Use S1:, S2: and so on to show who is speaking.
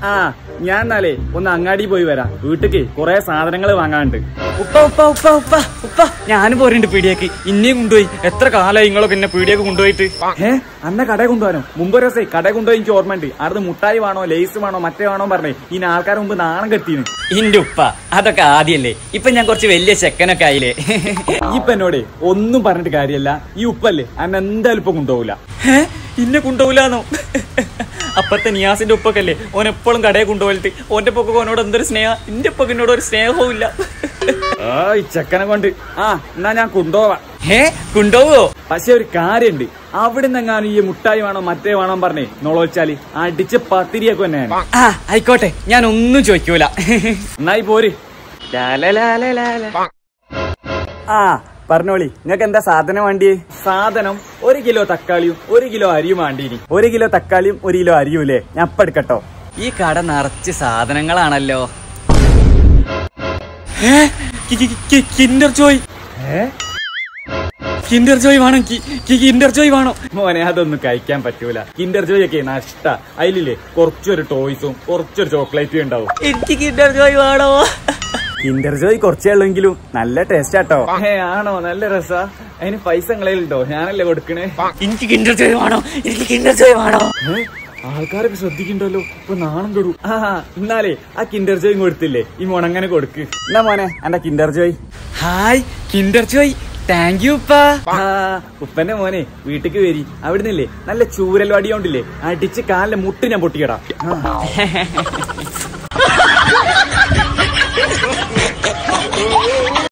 S1: ആ ഞാൻ എന്നാലേ ഒന്ന് അങ്ങാടി പോയി വരാം വീട്ടിക്ക് കുറെ സാധനങ്ങൾ വാങ്ങാനുണ്ട്
S2: ഉപ്പ ഉപ്പ ഉപ്പ ഉപ്പ ഉപ്പ ഞാനും പോരുന്നുണ്ട് പീടിയേക്ക് ഇനിയും കൊണ്ടുപോയി എത്ര കാലമായി നിങ്ങളൊക്കെ എന്നെ പീടിയേക്ക് കൊണ്ടുപോയിട്ട്
S1: ഏ അന്ന കടയിൽ കൊണ്ടുപോകാനോ മുമ്പ് ഒരു ദിവസം കടയിൽ കൊണ്ടുപോയി എനിക്ക് ഓർമ്മയുണ്ട് അവിടുന്ന് മുട്ടായി വേണോ ലേസ് വേണോ മറ്റേ വേണോ പറഞ്ഞേ ഇനി ആൾക്കാർ മുമ്പ് നാണം കെട്ടീന്
S2: ഇന്റെ ഉപ്പ അതൊക്കെ ആദ്യല്ലേ ഇപ്പൊ ഞാൻ കുറച്ച് വലിയ ചെക്കനൊക്കെ ആയില്ലേ
S1: ഈ പെന്നോടെ ഒന്നും പറഞ്ഞിട്ട് കാര്യമല്ല ഈ ഉപ്പല്ലേ അന്നെ എന്തായാലും ഇപ്പൊ കൊണ്ടുപോകില്ല
S2: ഏ? ഇന്നെ കൊണ്ടുപോകില്ലാന്നോ അപ്പത്തെ നിയാസിന്റെ ഉപ്പൊക്കല്ലേ ഓൻ എപ്പോഴും കടയെ കൊണ്ടുപോയിട്ട് ഓന്റെ പൊക്കെ ഓനോട് എന്തൊരു സ്നേഹം ഇന്റെ പൊക്കെ എന്നോട് ഒരു സ്നേഹവും ഇല്ല
S1: ആ ഈ ചെക്കനെ കൊണ്ട് ആ എന്നാ ഞാൻ കൊണ്ടുപോവാ
S2: ഏ കൊണ്ടുപോവോ
S1: പക്ഷെ ഒരു കാര്യണ്ട് അവിടെ നിന്നെങ്ങാനും ഈ മുട്ടായി വേണോ മറ്റേ വേണോ പറഞ്ഞേ നോളോച്ചാല് അടിച്ച് പത്തിരിയൊക്കെ തന്നെയാണ്
S2: ആ ആയിക്കോട്ടെ ഞാൻ ഒന്നും ചോദിക്കൂല
S1: എന്നായി പോര് ആ പറഞ്ഞോളി നിങ്ങൾക്ക് എന്താ സാധനം വേണ്ടിയേ സാധനം ഒരു കിലോ തക്കാളിയും ഒരു കിലോ അരിയും വേണ്ടീനി ഒരു കിലോ തക്കാളിയും ഒരു കിലോ അരിയും ഇല്ലേ ഞാൻ ഇപ്പൊ എടുക്കട്ടോ
S2: ഈ കട നിറച്ച് സാധനങ്ങളാണല്ലോ ഏ? കി- കി- കി- കിൻഡർ ജോയ് കിൻഡർ ജോയ് വേണം കി- കി- കിൻഡർ ജോയ് വേണം
S1: മോനെ അതൊന്നും കഴിക്കാൻ പറ്റൂല കിൻഡർ ജോയ് ഒക്കെ നഷ്ട അതിലില്ലേ കുറച്ചൊരു ടോയ്സും കുറച്ചൊരു ചോക്ലേറ്റും ഉണ്ടാവും
S2: എനിക്ക് കിൻഡർ ജോയ് വേണോ
S1: കിൻഡർ ജോയ് കുറച്ചേ ഉള്ളെങ്കിലും നല്ല ടേസ്റ്റ് ആട്ടോ ഏ ആണോ നല്ല രസാ അതിന് പൈസ നിങ്ങളേലുണ്ടോ ഞാനല്ലേ കൊടുക്കണേ
S2: എനിക്ക് കിൻഡർ ജോയ് വേണോ എനിക്ക് കിൻഡർ ജോയ് വേണോ
S1: ഏ? ആൾക്കാരൊക്കെ ശ്രദ്ധിക്കണ്ടല്ലോ ഇപ്പൊ നാണം കെടു ആ എന്നാലേ ആ കിൻഡർ ജോയും കൊടുത്തില്ലേ ഈ മോണങ്ങനെ കൊടുക്ക് എന്നാ മോനെ എന്റെ Kinder Joy
S2: hi Kinder Joy thank you ഉപ്പ
S1: ആ ഉപ്പന്റെ മോനെ വീട്ടിക്ക് വരി അവിടുന്നില്ലേ നല്ല ചൂരൽ വടിയോണ്ടില്ലേ അടിച്ച് കാലിലെ മുട്ട് ഞാൻ പൊട്ടിക്കടാ ആ.